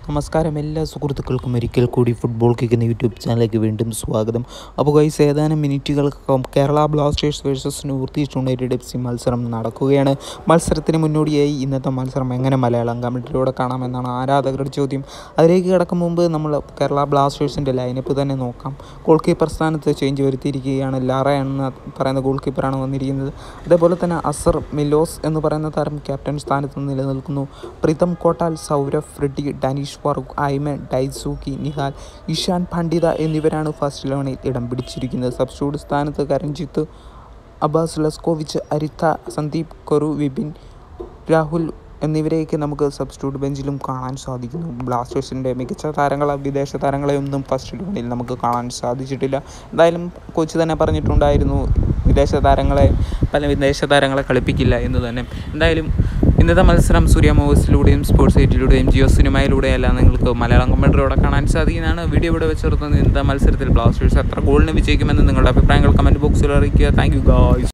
നമസ്കാരം എല്ലാ സുഹൃത്തുക്കൾക്കും ഒരിക്കൽ കൂടി ഫുട്ബോൾ കിക്കുന്ന യൂട്യൂബ് ചാനലിലേക്ക് വീണ്ടും സ്വാഗതം അപ്പോൾ ഗൈസ് ഏതാനും മിനിറ്റുകൾക്കകം Kerala Blasters versus North East United F C മത്സരം നടക്കുകയാണ് മത്സരത്തിന് മുന്നോടിയായി ഇന്നത്തെ മത്സരം എങ്ങനെ മലയാളം കമൻറ്റിലൂടെ കാണാമെന്നാണ് ആരാധകരുടെ ചോദ്യം അതിലേക്ക് കിടക്കും മുമ്പ് നമ്മൾ കേരള ബ്ലാസ്റ്റേഴ്സിൻ്റെ ലൈനപ്പ് തന്നെ നോക്കാം ഗോൾ കീപ്പർ സ്ഥാനത്ത് ചേഞ്ച് വരുത്തിയിരിക്കുകയാണ് ലാറ എന്ന് പറയുന്ന ഗോൾ കീപ്പറാണ് വന്നിരിക്കുന്നത് അതേപോലെ തന്നെ അസർ മിലോസ് എന്ന് പറയുന്ന താരം ക്യാപ്റ്റൻ സ്ഥാനത്ത് നിലനിൽക്കുന്നു പ്രീതം കോട്ടാൽ സൗരഭ് റെഡ്ഡി ഡാനിഷ് ഫാറൂഖ് ഐമൻ ഡൈസൂക്കി നിഹാൽ ഇഷാൻ പണ്ഡിത എന്നിവരാണ് ഫസ്റ്റ് ഇലവനിൽ ഇടം പിടിച്ചിരിക്കുന്നത് സബ്സ്റ്റിറ്റ്യൂട്ട് സ്ഥാനത്ത് കരഞ്ജിത്ത് അബ്ബാസ് ലസ്കോവിച്ച് അരിത്ത സന്ദീപ് കൊറു വിപിൻ രാഹുൽ എന്നിവരെയൊക്കെ നമുക്ക് സബ്സ്റ്റിറ്റ്യൂട്ട് ബെഞ്ചിലും കാണാൻ സാധിക്കുന്നു ബ്ലാസ്റ്റേഴ്സിൻ്റെ മികച്ച താരങ്ങളെ വിദേശ താരങ്ങളെ ഒന്നും ഫസ്റ്റ് ഇലവനിൽ നമുക്ക് കാണാൻ സാധിച്ചിട്ടില്ല എന്തായാലും കോച്ച് തന്നെ പറഞ്ഞിട്ടുണ്ടായിരുന്നു വിദേശ താരങ്ങളെ പല വിദേശ താരങ്ങളെ കളിപ്പിക്കില്ല എന്ന് തന്നെ എന്തായാലും ഇന്നത്തെ മത്സരം സൂര്യ മൂവീസിലൂടെയും സ്പോർട്സ് എയ്റ്റിലൂടെയും ജിയോ സിനിമയിലൂടെയും എല്ലാം നിങ്ങൾക്ക് മലയാളം കമൻറ്ററിലൂടെ കാണാൻ സാധിക്കുന്നതാണ് വീഡിയോ ഇവിടെ വെച്ചിരുന്നത് ഇന്നത്തെ മത്സരത്തിൽ ബ്ലാസ്റ്റേഴ്സ് എത്ര ഗോളിന് വിജയിക്കുമെന്ന് നിങ്ങളുടെ അഭിപ്രായങ്ങൾ കമൻറ്റ് ബോക്സിൽ അറിയിക്കുക താങ്ക് യു ഗായ്സ്